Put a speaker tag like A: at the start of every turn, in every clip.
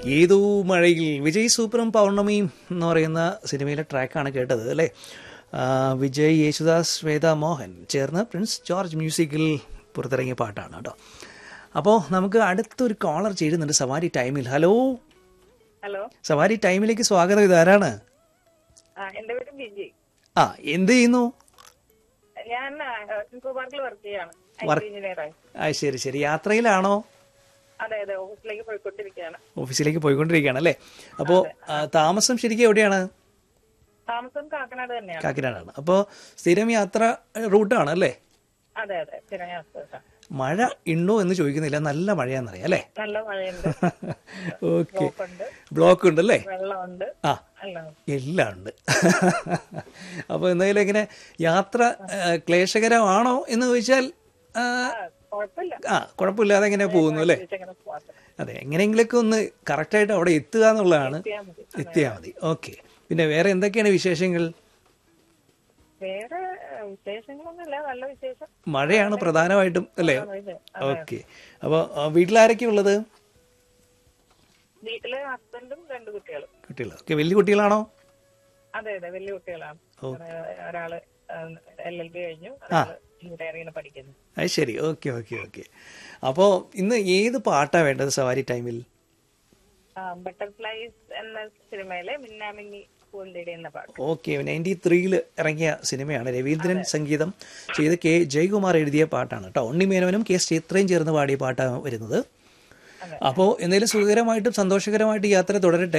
A: ഏതോ മഴയിൽ വിജയ് സൂപ്പറും പൗർണമിയും എന്ന് പറയുന്ന സിനിമയിലെ ട്രാക്കാണ് കേട്ടത് അല്ലേ ആ, വിജയ് യേശുദാസ് ശ്വേത മോഹൻ ചേർന്ന് പ്രിൻസ് ജോർജ് മ്യൂസിക്കിൽ പുറത്തിറങ്ങിയ പാട്ടാണ് കേട്ടോ അപ്പോൾ നമുക്ക് അടുത്തൊരു കോളർ ചേരുന്നുണ്ട് സവാരി ടൈമിൽ ഹലോ
B: ഹലോ
A: സവാരി ടൈമിലേക്ക് സ്വാഗതം ഇതാരാണ്
B: ആ എന്റെ പേര് ബിജി
A: ആ എന്ത് ചെയ്യുന്നു
B: ഞാൻ ഇൻഫോ പാർക്കിൽ വർക്ക് ചെയ്യാണ്
A: Work-
B: എഞ്ചിനീയർ ആയി
A: ആ ശരി ശരി യാത്രയിലാണോ
B: അതെ അതെ ഓഫീസിലേക്ക് പോയിക്കൊണ്ടിരിക്കുകയാണ്
A: ഓഫീസിലേക്ക് പോയിക്കൊണ്ടിരിക്കുകയാണ് അല്ലേ അപ്പോൾ താമസം ശരിക്കും എവിടെയാണ്
B: താമസം കാക്കനാട് തന്നെയാണ്
A: കാക്കിനാടാണ് അപ്പോൾ സ്ഥിരം യാത്ര റൂട്ടാണ് അല്ലേ
B: അതെ അതെ സ്ഥിരം യാത്ര
A: മഴ ഉണ്ടോ എന്ന് ചോദിക്കുന്നില്ല നല്ല മഴയാണെന്നറിയാം അല്ലേ
B: നല്ല മഴയുണ്ട്
A: ഓക്കെ
B: ബ്ലോക്ക് ഉണ്ട്
A: ബ്ലോക്ക് ഉണ്ട് അല്ലേ
B: വെള്ളമുണ്ട്
A: ആ
B: എല്ലാം ഉണ്ട്.
A: എല്ലാം ഉണ്ട് അപ്പോൾ എന്തായാലും ഇങ്ങനെ യാത്ര ആ, ക്ലേശകരമാണോ എന്ന് ചോദിച്ചാൽ ആ,
B: ആ, കുഴപ്പമില്ല
A: ആ കുഴപ്പമില്ലാതെ ഇങ്ങനെ പോകുന്നു അല്ലേ
B: തിരിച്ചങ്ങനെ പോവാത്ത.
A: അതെ എങ്ങനെയെങ്കിലൊക്കെ ഒന്ന് കറക്റ്റായിട്ട് അവിടെ എത്തുക എന്നുള്ളതാണ്
B: എത്തിയാ മതി
A: എത്തിയാൽ മതി ഓക്കെ പിന്നെ വേറെ എന്തൊക്കെയാണ് വിശേഷങ്ങൾ
B: വേറെ ഏഹ്, വിശേഷങ്ങളൊന്നുമില്ല നല്ല വിശേഷം
A: മഴയാണ് പ്രധാനമായിട്ടും അല്ലേ
B: അതെ.
A: ഓക്കെ അപ്പോൾ വീട്ടിലാരൊക്കെ ഉള്ളത്
B: വീട്ടില് ഹസ്ബൻഡും രണ്ട് കുട്ടികളും
A: കുട്ടികൾ ഓക്കെ വലിയ കുട്ടികളാണോ
B: അതെ അതെ വലിയ കുട്ടികളാണ്
A: ഓ.
B: ഏഹ്, ഒരാള് എൽ എൽ ബി കഴിഞ്ഞു ഒരാള് എഞ്ചിനീയറിംഗിന് പഠിക്കുന്നു
A: അത് ശരി ഓക്കെ ഓക്കെ ഓക്കെ അപ്പോൾ ഇന്ന് ഏത് പാട്ടാണ് വേണ്ടത് സവാരി ടൈമിൽ
B: ബട്ടർഫ്ലൈസ് എന്ന സിനിമയിലെ മിന്നാമിന്നി പൂന്തേടി എന്ന പാട്ട്
A: ഓക്കെ നയൻറ്റി ത്രീയിൽ ഇറങ്ങിയ സിനിമയാണ് രവീന്ദ്രൻ സംഗീതം ചെയ്ത് കെ ജയകുമാർ എഴുതിയ പാട്ടാണ് കേട്ടോ ഉണ്ണിമേനോനും കെ എസ് ചിത്രയും ചേർന്ന് പാടിയ പാട്ടാണ് വരുന്നത്
B: അതെ.
A: അപ്പോൾ എന്തെങ്കിലും സുഖകരമായിട്ടും സന്തോഷകരമായിട്ട് യാത്ര തുടരട്ടെ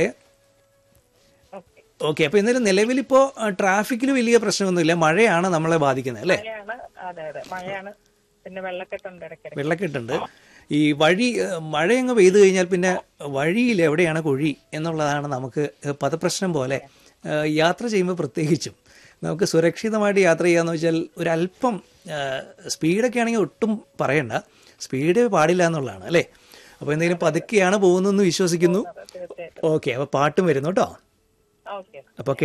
B: ഓക്കെ
A: ഓക്കെ അപ്പോൾ എന്തായാലും നിലവിലിപ്പോൾ ട്രാഫിക്കിൽ വലിയ പ്രശ്നമൊന്നുമില്ല മഴയാണ് നമ്മളെ ബാധിക്കുന്നത് അല്ലേ
B: മഴയാണ് അതെ അതെ മഴയാണ് പിന്നെ വെള്ളക്കെട്ടുണ്ട് ഇടയ്ക്കിടയ്ക്ക്
A: വെള്ളക്കെട്ടുണ്ട് ഈ വഴി ഏഹ്, മഴയങ്ങ് പെയ്തു കഴിഞ്ഞാൽ പിന്നെ വഴിയിൽ എവിടെയാണ് കുഴി എന്നുള്ളതാണ് നമുക്ക് പദപ്രശ്നം പോലെ ഏഹ്, യാത്ര ചെയ്യുമ്പോൾ പ്രത്യേകിച്ചും നമുക്ക് സുരക്ഷിതമായിട്ട് യാത്ര ചെയ്യാന്ന് വെച്ചാൽ ഒരല്പം ഏഹ്, സ്പീഡൊക്കെ ആണെങ്കിൽ ഒട്ടും പറയണ്ട സ്പീഡ് പാടില്ല എന്നുള്ളതാണ് അല്ലേ അപ്പോൾ എന്തെങ്കിലും പതുക്കെയാണ് പോകുന്നതെന്ന് വിശ്വസിക്കുന്നു
B: തീർച്ചയായിട്ടും
A: ഓക്കെ അപ്പോൾ പാട്ടും വരുന്നു കേട്ടോ
B: ഓക്കെ
A: അപ്പോൾ